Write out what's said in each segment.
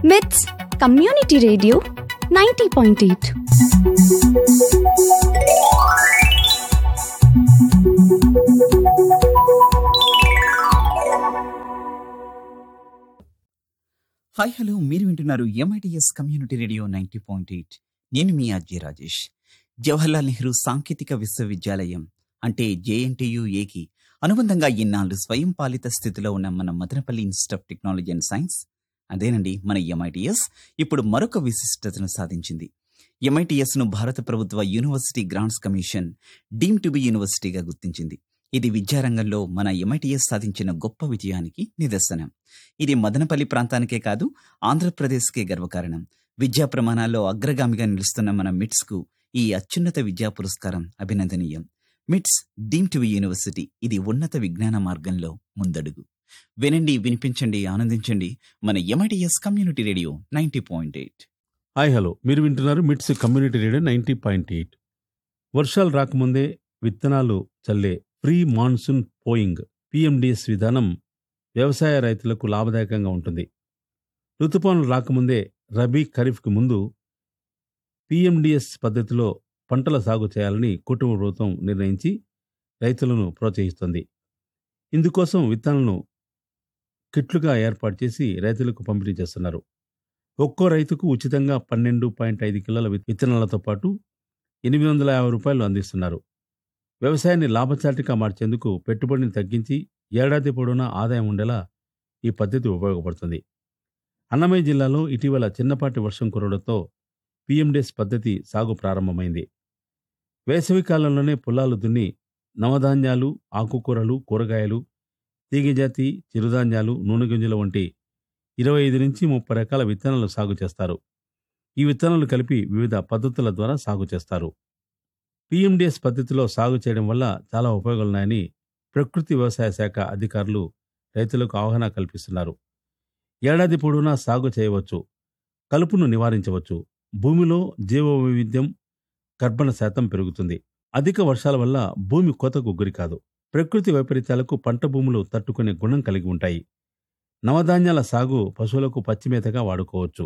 మిట్స్ community radio ninety point eight hi hello మీరు వింటున్నారు MITS community radio ninety point eight నేను మీ అజయ్ రాజేష్ జవహర్లాల్ నెహ్రూ సాంకేతిక విశ్వవిద్యాలయం అంటే జేఎన్టీయుఏకి అనుబంధంగా ఇన్నాళ్ళు స్వయం పాలిత స్థితిలో ఉన్న మన Madanapalle institute of technology and science అదేనండి మన ఎంఐటిఎస్ ఇప్పుడు మరొక విశిష్టతను సాధించింది ఎంఐటిఎస్ ను భారత ప్రభుత్వ university grants commission deem to be యూనివర్సిటీగా గుర్తించింది ఇది విద్యారంగంలో మన ఎంఐటిఎస్ సాధించిన గొప్ప విజయానికి నిదర్శనం ఇది మదనపల్లి ప్రాంతానికే కాదు ఆంధ్రప్రదేశ్కే గర్వకారణం విద్యా ప్రమాణాల్లో అగ్రగామిగా నిలుస్తున్న మన మిట్స్ కు ఈ అత్యున్నత విద్యా పురస్కారం అభినందనీయం మిట్స్ డీమ్ టు యూనివర్సిటీ ఇది ఉన్నత విజ్ఞాన మార్గంలో ముందడుగు వినండి వినిపించండి ఆనందించండి మన MITS community radio ninety point eight hi hello మీరు వింటున్నారు MITS community radio ninety point eight వర్షాలు రాకముందే విత్తనాలు చల్లే ప్రీ మాన్సూన్ పోయింగ్ పిఎండిఎస్ విధానం వ్యవసాయ రైతులకు లాభదాయకంగా ఉంటుంది ఋతుపవనాలు రాకముందే రబీ ఖరీఫ్కి ముందు పిఎండిఎస్ పద్ధతిలో పంటల సాగు చేయాలని కుటుంబ ప్రభుత్వం నిర్ణయించి రైతులను ప్రోత్సహిస్తుంది ఇందుకోసం విత్తనాలను కిట్లుగా ఏర్పాటు చేసి రైతులకు పంపిణీ చేస్తున్నారు ఒక్కో రైతుకు ఉచితంగా పన్నెండు పాయింట్ ఐదు కిలోల విత్- విత్తనాలతో పాటు ఎనిమిది వందల యాభై రూపాయలు అందిస్తున్నారు వ్యవసాయాన్ని లాభచాటిగా మార్చేందుకు పెట్టుబడిని తగ్గించి ఏడాది పొడవునా ఆదాయం ఉండేలా ఈ పద్ధతి ఉపయోగపడుతుంది అన్నమయ్య జిల్లాలో ఇటీవల చిన్నపాటి వర్షం కురవడంతో పిఎండిఎస్ పద్ధతి సాగు ప్రారంభమైంది వేసవి కాలంలోనే పొలాలు దున్ని నవధాన్యాలు ఆకుకూరలు కూరగాయలు తీగజాతి చిరుధాన్యాలు నూనె గింజలు వంటి ఇరవై ఐదు నుంచి ముప్పై రకాల విత్తనాలు సాగు చేస్తారు ఈ విత్తనాలు కలిపి వివిధ పద్ధతుల ద్వారా సాగు చేస్తారు పిఎండిఎస్ పద్ధతిలో సాగు చేయడం వల్ల చాలా ఉపయోగాలున్నాయని ప్రకృతి వ్యవసాయ శాఖ అధికారులు రైతులకు అవగాహన కల్పిస్తున్నారు ఏడాది పొడవునా సాగు చేయవచ్చు కలుపును నివారించవచ్చు భూమిలో జీవ వైవిధ్యం కర్బన శాతం పెరుగుతుంది అధిక వర్షాల వల్ల భూమి కోతకు గురి కాదు ప్రకృతి వైపరీత్యాలకు పంట భూములు తట్టుకునే గుణం కలిగి ఉంటాయి నవధాన్యాల సాగు పశువులకు పచ్చిమేతగా వాడుకోవచ్చు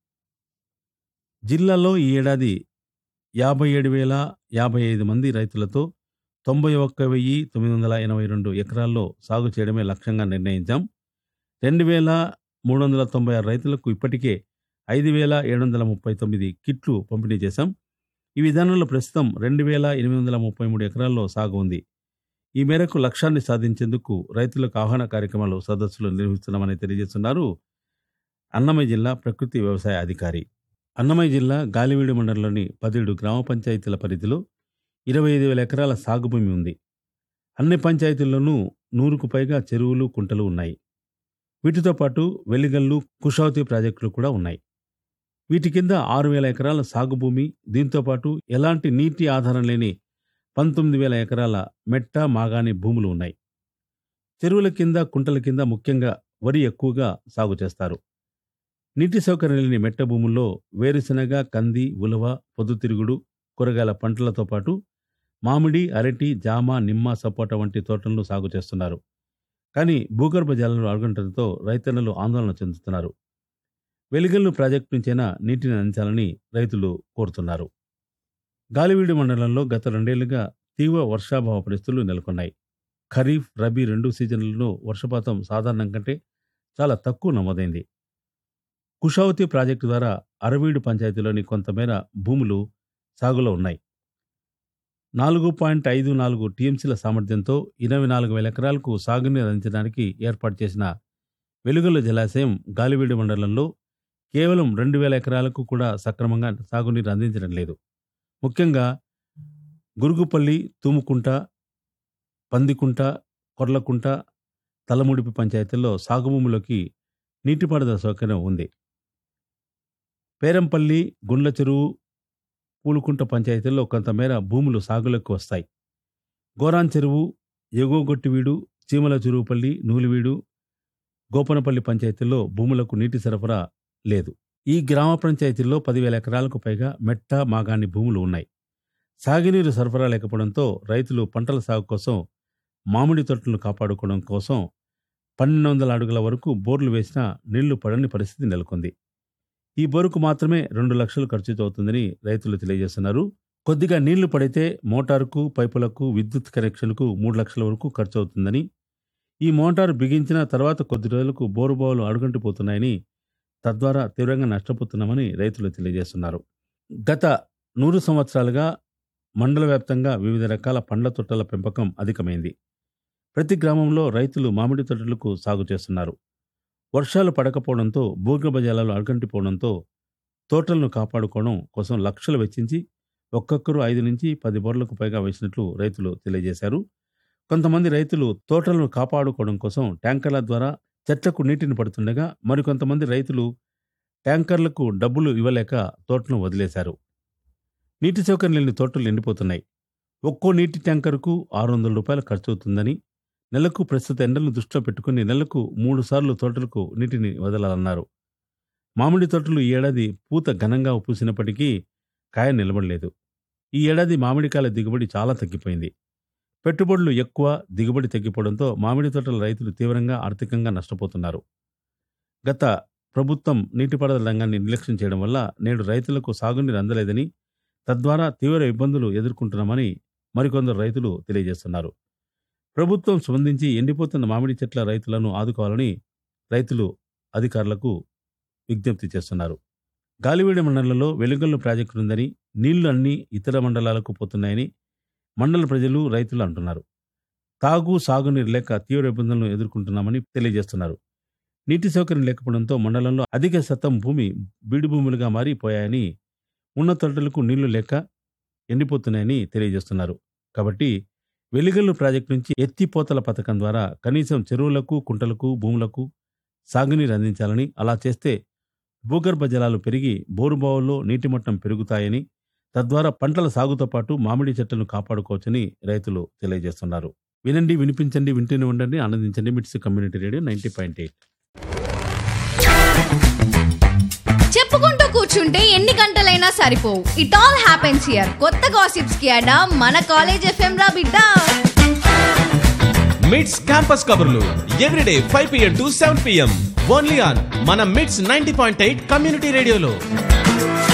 జిల్లాలో ఈ ఏడాది యాభై ఏడు వేల యాభై ఐదు మంది రైతులతో తొంభై ఒక్క వెయ్యి తొమ్మిది వందల ఎనభై రెండు ఎకరాల్లో సాగు చేయడమే లక్ష్యంగా నిర్ణయించాం రెండు వేల మూడు వందల తొంభై ఆరు రైతులకు ఇప్పటికే ఐదు వేల ఏడు వందల ముప్పై తొమ్మిది కిట్లు పంపిణీ చేశాం ఈ విధానంలో ప్రస్తుతం రెండు వేల ఎనిమిది వందల ముప్పై మూడు ఎకరాల్లో సాగు ఉంది ఈ మేరకు లక్ష్యాన్ని సాధించేందుకు రైతులకు ఆహ్వాన కార్యక్రమాలు సదస్సులు నిర్వహిస్తున్నామని తెలియజేస్తున్నారు అన్నమయ్య జిల్లా ప్రకృతి వ్యవసాయ అధికారి అన్నమయ్య జిల్లా గాలివీడు మండలంలోని పదిహేడు గ్రామ పంచాయతీల పరిధిలో ఇరవై ఐదు వేల ఎకరాల సాగు భూమి ఉంది అన్ని పంచాయతీల్లోనూ నూరుకు పైగా చెరువులు కుంటలు ఉన్నాయి వీటితో పాటు వెలిగల్లు కుషావతి ప్రాజెక్టులు కూడా ఉన్నాయి వీటి కింద ఆరు వేల ఎకరాల సాగు భూమి దీంతో పాటు ఎలాంటి నీటి ఆధారం లేని పంతొమ్మిది వేల ఎకరాల మెట్ట మాగాణి భూములు ఉన్నాయి చెరువుల కింద కుంటల కింద ముఖ్యంగా వరి ఎక్కువగా సాగు చేస్తారు నీటి సౌకర్యం లేని మెట్ట భూముల్లో వేరుశనగ కంది ఉలవ పొద్దుతిరుగుడు కూరగాయల పంటలతో పాటు మామిడి అరటి జామ నిమ్మ సపోటా వంటి తోటలను సాగు చేస్తున్నారు కానీ భూగర్భ జలాలు అడుగంటంతో రైతన్నలు ఆందోళన చెందుతున్నారు వెలిగల్లు ప్రాజెక్టు నుంచైనా నీటిని అందించాలని రైతులు కోరుతున్నారు గాలివీడు మండలంలో గత రెండేళ్లుగా తీవ్ర వర్షాభావ పరిస్థితులు నెలకొన్నాయి ఖరీఫ్ రబీ రెండు సీజన్లలో వర్షపాతం సాధారణం కంటే చాలా తక్కువ నమోదైంది కుషావతి ప్రాజెక్టు ద్వారా అరవీడు పంచాయతీలోని కొంతమేర భూములు సాగులో ఉన్నాయి నాలుగు పాయింట్ ఐదు నాలుగు టీఎంసీల సామర్థ్యంతో ఇరవై నాలుగు వేల ఎకరాలకు సాగునీరు అందించడానికి ఏర్పాటు చేసిన వెలుగుల జలాశయం గాలివీడు మండలంలో కేవలం రెండు వేల ఎకరాలకు కూడా సక్రమంగా సాగునీరు అందించడం లేదు ముఖ్యంగా గురుగుపల్లి తుముకుంట పందికుంట కొర్లకుంట తలముడిపి పంచాయతీల్లో సాగుభూములోకి నీటిపారుదల సౌకర్యం ఉంది పేరంపల్లి గుండ్ల చెరువు పూలుకుంట పంచాయతీల్లో కొంతమేర భూములు సాగులోకి వస్తాయి గోరాన్ చెరువు ఎగోగొట్టివీడు చీమల చెరువుపల్లి నూలివీడు గోపనపల్లి పంచాయతీల్లో భూములకు నీటి సరఫరా లేదు ఈ గ్రామ పంచాయతీల్లో పదివేల ఎకరాలకు పైగా మెట్ట మాగాణి భూములు ఉన్నాయి సాగునీరు సరఫరా లేకపోవడంతో రైతులు పంటల సాగు కోసం మామిడి తోటలను కాపాడుకోవడం కోసం పన్నెండు వందల అడుగుల వరకు బోర్లు వేసినా నీళ్లు పడని పరిస్థితి నెలకొంది ఈ బోరుకు మాత్రమే రెండు లక్షలు ఖర్చు అవుతుందని రైతులు తెలియజేస్తున్నారు కొద్దిగా నీళ్లు పడితే మోటారుకు పైపులకు విద్యుత్ కనెక్షన్కు మూడు లక్షల వరకు ఖర్చు అవుతుందని ఈ మోటారు బిగించిన తర్వాత కొద్ది రోజులకు బోరుబావులు అడుగంటిపోతున్నాయని తద్వారా తీవ్రంగా నష్టపోతున్నామని రైతులు తెలియజేస్తున్నారు గత నూరు సంవత్సరాలుగా మండల వ్యాప్తంగా వివిధ రకాల పండ్ల తోటల పెంపకం అధికమైంది ప్రతి గ్రామంలో రైతులు మామిడి తోటలకు సాగు చేస్తున్నారు వర్షాలు పడకపోవడంతో భూగర్భ జలాలు అడుగంటిపోవడంతో తోటలను కాపాడుకోవడం కోసం లక్షలు వెచ్చించి ఒక్కొక్కరు ఐదు నుంచి పది బోర్లకు పైగా వేసినట్లు రైతులు తెలియజేశారు కొంతమంది రైతులు తోటలను కాపాడుకోవడం కోసం ట్యాంకర్ల ద్వారా చెట్లకు నీటిని పడుతుండగా మరికొంతమంది రైతులు ట్యాంకర్లకు డబ్బులు ఇవ్వలేక తోటను వదిలేశారు నీటి సౌకర్యం లేని తోటలు ఎండిపోతున్నాయి ఒక్కో నీటి ట్యాంకర్కు ఆరు వందల రూపాయలు ఖర్చు అవుతుందని నెలకు ప్రస్తుత ఎండలను దృష్టిలో పెట్టుకుని నెలకు మూడు సార్లు తోటలకు నీటిని వదలాలన్నారు మామిడి తోటలు ఈ ఏడాది పూత ఘనంగా పూసినప్పటికీ కాయ నిలబడలేదు ఈ ఏడాది మామిడికాయల దిగుబడి చాలా తగ్గిపోయింది పెట్టుబడులు ఎక్కువ దిగుబడి తగ్గిపోవడంతో మామిడి తోటల రైతులు తీవ్రంగా ఆర్థికంగా నష్టపోతున్నారు గత ప్రభుత్వం నీటిపారుదల రంగాన్ని నిర్లక్ష్యం చేయడం వల్ల నేడు రైతులకు సాగునీరు అందలేదని తద్వారా తీవ్ర ఇబ్బందులు ఎదుర్కొంటున్నామని మరికొందరు రైతులు తెలియజేస్తున్నారు ప్రభుత్వం స్పందించి ఎండిపోతున్న మామిడి చెట్ల రైతులను ఆదుకోవాలని రైతులు అధికారులకు విజ్ఞప్తి చేస్తున్నారు గాలివీడి మండలంలో వెలుగల్లు ప్రాజెక్టు ఉందని నీళ్లు అన్ని ఇతర మండలాలకు పోతున్నాయని మండల ప్రజలు రైతులు అంటున్నారు తాగు సాగునీరు లేక తీవ్ర ఇబ్బందులను ఎదుర్కొంటున్నామని తెలియజేస్తున్నారు నీటి సౌకర్యం లేకపోవడంతో మండలంలో అధిక శాతం భూమి బీడు భూములుగా మారిపోయాయని ఉన్న తోటలకు నీళ్లు లేక ఎండిపోతున్నాయని తెలియజేస్తున్నారు కాబట్టి వెలిగల్లు ప్రాజెక్టు నుంచి ఎత్తిపోతల పథకం ద్వారా కనీసం చెరువులకు కుంటలకు భూములకు సాగునీరు అందించాలని అలా చేస్తే భూగర్భ జలాలు పెరిగి బోరుబావుల్లో నీటి మట్టం పెరుగుతాయని తద్వారా పంటల సాగుతో పాటు మామిడి చెట్లను కాపాడుకోవచ్చని రైతులు తెలియజేస్తున్నారు వినండి వినిపించండి వింటూనే ఉండండి ఆనందించండి MITS community radio ninety point eight చెప్పుకుంటూ కూర్చుంటే ఎన్ని గంటలైనా సరిపోవు ఇట్ ఆల్ హ్యాపెన్స్ హియర్ కొత్త గాసిప్స్ కి అడా మన కాలేజ్ ఎఫ్ఎం రా బిడ్డ మిడ్స్ క్యాంపస్ కబుర్లు everyday five PM to seven PM only on మన MITS ninety point eight community రేడియోలో